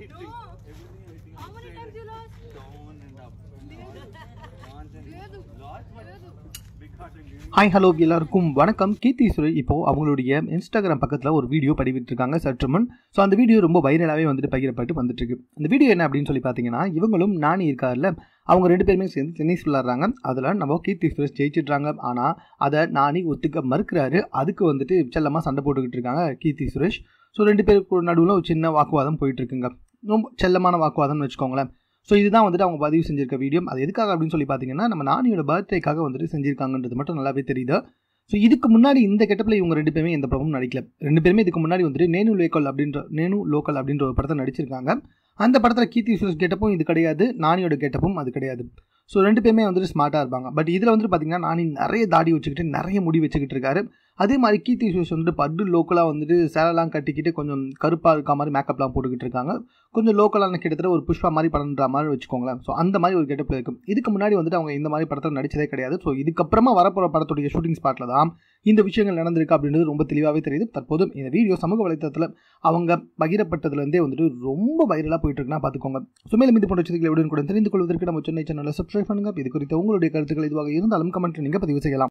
hitting. Everything hitting. How many times you lost? Down and up. Once and lost, but big heart and giving. Hi hello எல்லாருக்கும் வணக்கம் கீர்த்தி சுரேஷ் இப்போ அவங்களுடைய Instagram பக்கத்தில் ஒரு video பதிவிட்டிருக்காங்க சற்று முன் ஸோ அந்த வீடியோ ரொம்ப வைரலாகவே வந்துட்டு பகிரப்பட்டு வந்துட்டு இருக்கு அந்த வீடியோ என்ன அப்படின்னு சொல்லி பார்த்தீங்கன்னா இவங்களும் நானி இருக்கார்ல அவங்க ரெண்டு பேருமே சேர்ந்து டென்னிஸ் விளாட்றாங்க அதில் நம்ம கீர்த்தி சுரேஷ் ஜெயிச்சிட்றாங்க ஆனால் அதை நானி ஒத்துக்க மறுக்கிறாரு அதுக்கு வந்துட்டு செல்லமாக சண்டை போட்டுக்கிட்டு இருக்காங்க கீர்த்தி சுரேஷ் ஸோ ரெண்டு பேருக்கு நடுவில் ஒரு சின்ன வாக்குவாதம் போயிட்டு இருக்குங்க ரொம்ப செல்லமான வாக்குவாதம்னு வச்சுக்கோங்களேன் ஸோ இதுதான் வந்துட்டு அவங்க பதிவு செஞ்சிருக்க வீடியோ அது எதுக்காக அப்படின்னு சொல்லி பார்த்தீங்கன்னா நம்ம நானியோட பர்த்டேக்காக வந்துட்டு செஞ்சிருக்காங்கன்றது மட்டும் நல்லாவே தெரியுது ஸோ இதுக்கு முன்னாடி இந்த கெட்டப்பில் இவங்க ரெண்டு பேருமே எந்த படமும் நடிக்கல ரெண்டு பேருமே இதுக்கு முன்னாடி வந்துட்டு நேனு லோக்கல் அப்படின்ற நேனு லோக்கல் அப்படின்ற ஒரு படத்தை நடிச்சிருக்காங்க அந்த படத்தில் கீர்த்தி சுரேஷ் கெட்டப்பும் இது கிடையாது நானியோட கெட்டப்பும் அது கிடையாது ஸோ ரெண்டு பேருமே வந்துட்டு ஸ்மார்ட்டாக இருப்பாங்க பட் இதில் வந்துட்டு பார்த்தீங்கன்னா நானி நிறைய தாடி வச்சுக்கிட்டு நிறைய முடி வச்சுக்கிட்டு இருக்காரு அதே மாதிரி கீர்த்தி சுரேஷ் வந்துட்டு பட்டு லோக்கலாக வந்துட்டு சேலெல்லாம் கட்டிக்கிட்டு கொஞ்சம் கருப்பாக இருக்க மாதிரி மேக்கப்லாம் போட்டுக்கிட்டு இருக்காங்க கொஞ்சம் லோக்கலான கிட்டத்தட்ட ஒரு புஷ்பா மாதிரி படம்ன்ற மாதிரி வச்சுக்கோங்களேன் ஸோ அந்த மாதிரி ஒரு கெட்டப்பில் இருக்கும் இதுக்கு முன்னாடி வந்துட்டு அவங்க இந்த மாதிரி படத்தில் நடிச்சதே கிடையாது ஸோ இதுக்கப்புறமா வரப்போகிற படத்துடைய ஷூட்டிங் ஸ்பாட்டில் தான் இந்த விஷயங்கள் நடந்திருக்கு அப்படின்றது ரொம்ப தெளிவாகவே தெரியுது தற்போது இந்த வீடியோ சமூக வலைத்தளத்தில் அவங்க பகிரப்பட்டதுலேருந்தே வந்துட்டு ரொம்ப வைரலாக போயிட்டு இருக்குன்னா பார்த்துக்கோங்க ஸோ மேலும் இது போன்ற செய்திகளை உடனுக்குடன் தெரிந்து கொள்வதற்கு நம்ம சென்னை சேனலில் சப்ஸ்கிரைப் பண்ணுங்க இது குறித்த உங்களுடைய கருத்துக்கள் இதுவாக இருந்தாலும் கமெண்ட் நீங்கள் பதிவு செய்யலாம்